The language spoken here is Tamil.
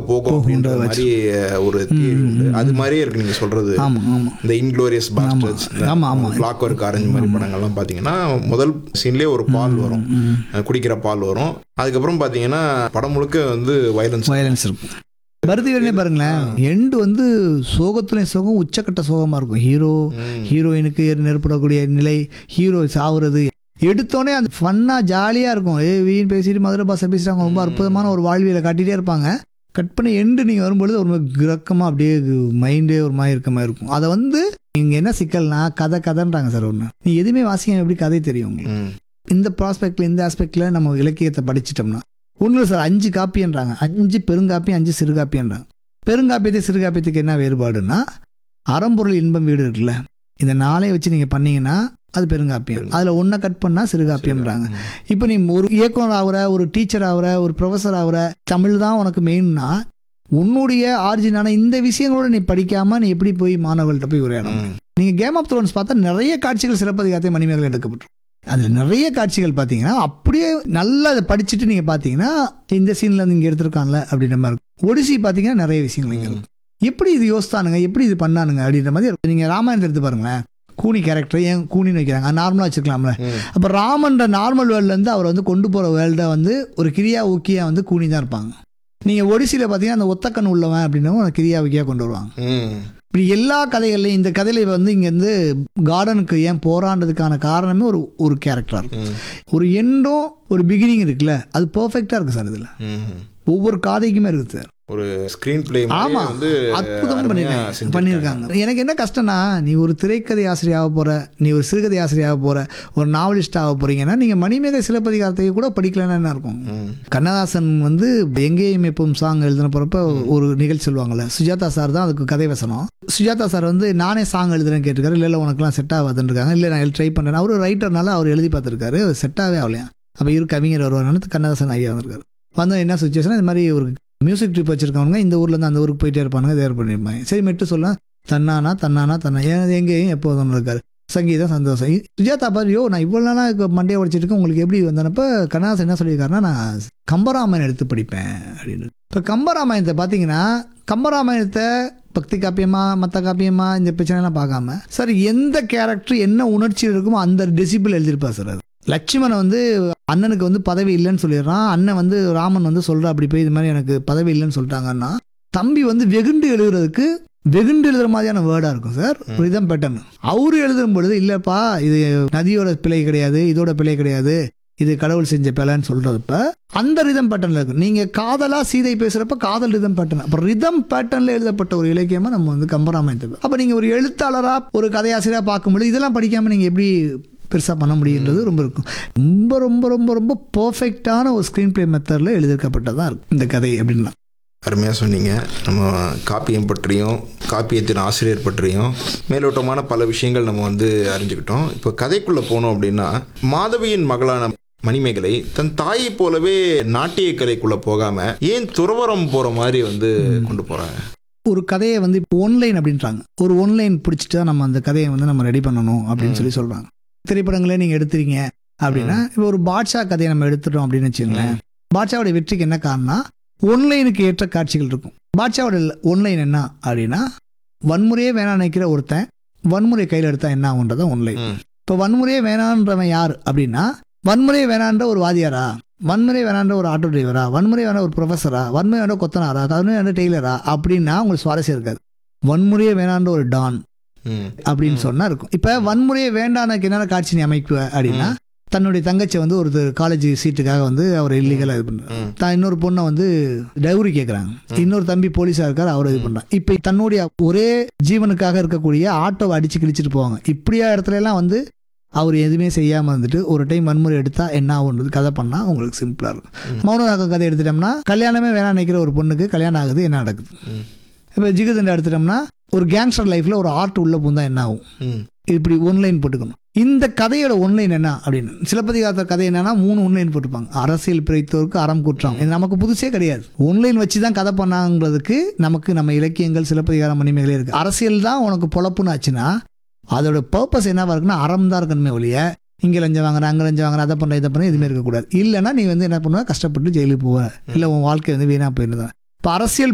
போகும் அப்படின்ற மாதிரி ஒரு theory உண்டு அது மாதிரியே இருக்கு நீங்க சொல்றது ஆமாம் ஆமாம் இந்த இன்க்ளோரியஸ் பாஸ்டர்ஸ் ஆமா, ஆமா. கிளாக் ஒர்க் ஆரஞ்சு மாதிரி படங்கள்லாம் பார்த்தீங்கன்னா முதல் சீன்லேயே ஒரு பால் வரும் அஹ் குடிக்கிற பால் வரும் அதுக்கப்புறம் பார்த்தீங்கன்னா படம் முழுக்க வந்து வயலன்ஸ் வயலன்ஸ் இருக்கும் பருத்தி வீரனே பாருங்களேன் எண்டு வந்து சோகத்துலேயும் சோகம் உச்சக்கட்ட சோகமாக இருக்கும் ஹீரோ ஹீரோயினுக்கு நெருப்படக்கூடிய நிலை ஹீரோ சாவுறது எடுத்தோடனே அந்த ஃபன்னாக ஜாலியாக இருக்கும் ஏ வீண் பேசிட்டு மதுரை பாசை பேசிட்டாங்க ரொம்ப அற்புதமான ஒரு வாழ்வியலை காட்டிகிட்டே இருப்பாங்க கட் பண்ணி எண்டு நீங்கள் வரும்பொழுது ஒரு மாதிரி கிரக்கமாக அப்படியே மைண்டே ஒரு மாதிரி இருக்க மாதிரி இருக்கும் அதை வந்து நீங்கள் என்ன சிக்கல்னா கதை கதைன்றாங்க சார் ஒன்று நீ எதுவுமே வாசிக்க எப்படி கதை தெரியும் உங்களுக்கு இந்த ப்ராஸ்பெக்டில் இந்த ஆஸ்பெக்டில் நம்ம இலக்கியத்தை படிச்சிட்டோம்னா ஒன்றும் இல்லை சார் அஞ்சு காப்பின்றாங்க அஞ்சு பெருங்காப்பி அஞ்சு சிறுகாப்பின்றாங்க பெருங்காப்பியத்தை சிறுகாப்பியத்துக்கு என்ன வேறுபாடுன்னா அறம்பொருள் இன்பம் வீடு இருக்குல்ல இந்த நாளை வச்சு நீங்கள் பண்ணீங்கன்னா அது பெருங்காப்பியம் அதில் ஒன்றை கட் பண்ணால் சிறுகாப்பியம்ன்றாங்க இப்போ நீ ஒரு இயக்குனர் ஆகுற ஒரு டீச்சர் ஆகுற ஒரு ப்ரொஃபஸர் ஆகுற தமிழ் தான் உனக்கு மெயின்னா உன்னுடைய ஆர்ஜினான இந்த விஷயங்களோட நீ படிக்காம நீ எப்படி போய் மாணவர்கள்ட்ட போய் உரையாடணும் நீங்க கேம் ஆஃப் த்ரோன்ஸ் பார்த்தா நிறைய காட்சிகள் சிலப்பதிகாரத்தை மணிமேகலை எடுக்கப்பட்டிருக்கும் அதில் நிறைய காட்சிகள் பார்த்தீங்கன்னா அப்படியே நல்லா அதை படிச்சுட்டு நீங்கள் பார்த்தீங்கன்னா இந்த சீனில் இருந்து இங்கே எடுத்திருக்கான்ல அப்படின்ற மாதிரி இருக்கும் ஒடிசி பார்த்தீங்கன்னா நிறைய விஷயங்கள் இங்கே இருக்கும் எப்படி இது யோசித்தானுங்க எப்படி இது பண்ணானுங்க அப்படின்ற மாதிரி இருக்கும் நீங்கள் ராமாயணத்தை எடுத்து பாருங்களேன் கூனி கேரக்டர் ஏன் கூனின்னு வைக்கிறாங்க நார்மலாக வச்சுக்கலாம்ல அப்போ ராமன்ற நார்மல் வேர்ல்ட்லேருந்து அவர் வந்து கொண்டு போகிற வேர்ல்டை வந்து ஒரு கிரியா ஊக்கியா வந்து கூனி தான் இருப்பாங்க நீங்கள் ஒடிசியில் பார்த்தீங்கன்னா அந்த ஒத்தக்கண் உள்ளவன் அப்படின்னு ஒரு கிரியா ஊக்கியா கொண்டு வருவாங்க இப்படி எல்லா கதைகள்லையும் இந்த கதையில வந்து இங்கேருந்து கார்டனுக்கு ஏன் போராண்டதுக்கான காரணமே ஒரு ஒரு கேரக்டராக இருக்கும் ஒரு எண்டும் ஒரு பிகினிங் இருக்குல்ல அது பர்ஃபெக்டாக இருக்குது சார் இதில் ஒவ்வொரு காதைக்குமே இருக்குது சார் ஒரு ஸ்கிரீன் பிளே ஆமா வந்து அற்புதமா அருமையா பண்ணிருக்காங்க செஞ்சிருக்காங்க. பண்ணியிருக்காங்க எனக்கு என்ன கஷ்டம்னா நீ ஒரு திரைக்கதை ஆசிரியராக போற நீ ஒரு சிறுகதை ஆசிரியராக போற ஒரு நாவலிஸ்ட் ஆக போறீங்கன்னா நீங்க மணிமேகலை சிலப்பதிகாரத்தை கூட படிக்கலன்னா என்ன இருக்கும் ம். கண்ணதாசன் வந்து எங்கேயும் எப்பவும் சாங் எழுதின போறப்ப ஒரு நிகழ்ச்சி சொல்லுவாங்கல்ல சுஜாதா சார் தான் அதுக்கு கதை வசனம் சுஜாதா சார் வந்து நானே சாங் எழுதுறேன்னு கேட்டிருக்காரு இல்லை இல்லை உனக்குலாம் செட் ஆகாதுன்னு இருக்காங்க இல்லை நான் ட்ரை பண்ணுறேன் அவர் ரைட்டர்னால அவர் எழுதி பார்த்துருக்காரு அது செட் ஆகவே ஆகலையா அப்போ இரு கவிஞர் வருவாங்க கண்ணதாசன் ஐயா வந்திருக்காரு வந்தா என்ன சுச்சுவேஷன் இந்த மாதிரி ஒரு மியூசிக் ட்ரிப் வச்சிருக்கவங்க இந்த ஊர்லேருந்து அந்த ஊருக்கு போயிட்டே இருப்பானுங்க தேர் பண்ணியிருப்பாங்க சரி மெட்டு சொல்ல தன்னானா தன்னானா தன்னா ஏன் எங்கேயும் எப்போதும் இருக்காரு சங்கீதம் சந்தோஷம் இ- சுஜாதா பாரு யோ நான் இவ்வளோ நாளாக மண்டையை உடைச்சிட்டு இருக்கேன் உங்களுக்கு எப்படி வந்தனப்ப கண்ணதாசன் என்ன சொல்லியிருக்காருன்னா நான் கம்பராமாயணம் எடுத்து படிப்பேன் அப்படின்னு இப்போ கம்பராமாயணத்தை பார்த்தீங்கன்னா கம்பராமாயணத்தை பக்தி காப்பியமா மற்ற காப்பியமா இந்த பிரச்சனைலாம் பார்க்காம சார் எந்த கேரக்டர் என்ன உணர்ச்சி இருக்குமோ அந்த டெசிபிள் எழுதியிருப்பார் சார் அது லட்சுமணன் வந்து அண்ணனுக்கு வந்து பதவி இல்லைன்னு சொல்லிடுறான் அண்ணன் வந்து ராமன் வந்து சொல்கிறா அப்படி போய் இது மாதிரி எனக்கு பதவி இல்லைன்னு சொல்லிட்டாங்கன்னா தம்பி வந்து வெகுண்டு எழுதுறதுக்கு வெகுண்டு எழுதுற மாதிரியான வேர்டாக இருக்கும் சார் ரிதம் பேட்டர்ன் அவரு எழுதும் பொழுது இல்லைப்பா இது நதியோட பிழை கிடையாது இதோட பிழை கிடையாது இது கடவுள் செஞ்ச பிழைன்னு சொல்றப்ப அந்த ரிதம் பேட்டர்ல இருக்கு நீங்க காதலா சீதை பேசுறப்ப காதல் ரிதம் பேட்டர்ன் அப்ப ரிதம் பேட்டர்ன்ல எழுதப்பட்ட ஒரு இலக்கியமா நம்ம வந்து கம்பராமாயணத்துக்கு அப்ப நீங்க ஒரு எழுத்தாளரா ஒரு கதையாசிரியரா பார்க்கும்பொழுது இதெல்லாம் படிக்காம நீங்க எப்படி பெருசா பண்ண முடியுன்றது ரொம்ப இருக்கும் ரொம்ப ரொம்ப ரொம்ப ரொம்ப பர்ஃபெக்டான ஒரு ஸ்க்ரீன் பிளே மெத்தட்ல எழுதியிருக்கப்பட்டதா இருக்கும் இந்த கதை அப்படின்னா அருமையாக சொன்னீங்க நம்ம காப்பியம் பற்றியும் காப்பியத்தின் ஆசிரியர் பற்றியும் மேலோட்டமான பல விஷயங்கள் நம்ம வந்து அறிஞ்சுக்கிட்டோம் இப்போ கதைக்குள்ளே போனோம் அப்படின்னா மாதவியின் மகளான மணிமேகலை தன் தாயை போலவே நாட்டிய கலைக்குள்ளே போகாமல் ஏன் துறவரம் போகிற மாதிரி வந்து கொண்டு போகிறாங்க ஒரு கதையை வந்து இப்போ ஒன்லைன் அப்படின்றாங்க ஒரு ஒன்லைன் பிடிச்சிட்டு தான் நம்ம அந்த கதையை வந்து நம்ம ரெடி பண்ணணும் அப்படின்னு சொல்லி சொல்றாங்க திரைப்படங்களே நீங்க எடுத்துறீங்க அப்படின்னா இப்போ ஒரு பாட்ஷா கதையை நம்ம எடுத்துட்டோம் அப்படின்னு வச்சுக்கோங்களேன் பாட்ஷாவோட வெற்றிக்கு என்ன காரணம்னா ஒன்லைனுக்கு ஏற்ற காட்சிகள் இருக்கும் பாட்ஷாவோட ஒன்லைன் என்ன அப்படின்னா வன்முறையே வேணாம் நினைக்கிற ஒருத்தன் வன்முறை கையில் எடுத்தா என்ன ஆகுன்றத ஒன்லைன் ம். இப்போ வன்முறையே வேணான்றவன் யார் அப்படின்னா வன்முறையே வேணான்ற ஒரு வாதியாரா வன்முறை வேணான்ற ஒரு ஆட்டோ டிரைவரா வன்முறை வேணா ஒரு ப்ரொஃபஸரா வன்முறை வேணா கொத்தனாரா வன்முறை வேணா டெய்லரா அப்படின்னா உங்களுக்கு சுவாரஸ்யம் இருக்காது வன்முறையே வேணான்ற ஒரு டான் ம் அப்படின்னு சொன்னா இருக்கும் இப்ப வன்முறையை வேண்டானக்கு என்னென்ன காட்சி நீ அமைக்குவ அப்படின்னா தன்னுடைய தங்கச்சி வந்து ஒரு காலேஜ் சீட்டுக்காக வந்து அவர் இல்லீகலா இது பண்றாரு ம் தான் இன்னொரு பொண்ணை வந்து டவுரி கேட்குறாங்க இன்னொரு தம்பி போலீஸா இருக்காரு அவர் இது பண்றாங்க இப்போ தன்னுடைய ஒரே ஜீவனுக்காக இருக்கக்கூடிய ஆட்டோவை அடிச்சு கிழிச்சிட்டு போவாங்க இப்படியா இடத்துல எல்லாம் வந்து அவர் எதுவுமே செய்யாம இருந்துட்டு ஒரு டைம் வன்முறை எடுத்தா என்ன ஆகுன்றது கதை பண்ணா உங்களுக்கு சிம்பிளா இருக்கும் மௌனராக கதை எடுத்துட்டோம்னா கல்யாணமே வேணாம் நினைக்கிற ஒரு பொண்ணுக்கு கல்யாணம் ஆகுது என்ன நடக்குது ம் இப்போ ஜிகதண்டா எடுத்துட்டோம்னா ஒரு கேங்ஸ்டர் லைஃப்ல ஒரு ஆர்ட் உள்ள பூந்தா என்ன ஆகும் ம் இப்படி ஒன்லைன் போட்டுக்கணும் இந்த கதையோட ஒன்லைன் என்ன அப்படின்னு சிலப்பதிகாரத்த கதை என்னன்னா மூணு ஒன்லைன் போட்டுப்பாங்க அரசியல் பிழைத்தோருக்கு அறம் குற்றம் இது நமக்கு புதுசே கிடையாது ஒன்லைன் வச்சு தான் கதை பண்ணாங்கிறதுக்கு நமக்கு நம்ம இலக்கியங்கள் சிலப்பதிகாரம் மணிமேகலே இருக்கு அரசியல் தான் உனக்கு பொழப்புன்னு ஆச்சுன்னா அதோட பர்பஸ் என்னவா இருக்குன்னா அறம் தான் இருக்கணுமே ஒழிய இங்கே லஞ்சம் வாங்குறேன் அங்கே லஞ்சம் வாங்குறேன் அதை பண்ணுறேன் இதை பண்ண எதுவுமே இருக்கக்கூடாது இல்லைன்னா நீ வந்து என்ன பண்ணுவ கஷ்டப்பட்டு ஜெயிலுக்கு போவ இல்லை உன் வாழ்க்கை வந்து வீணாக போயிருந்தேன் இப்போ அரசியல்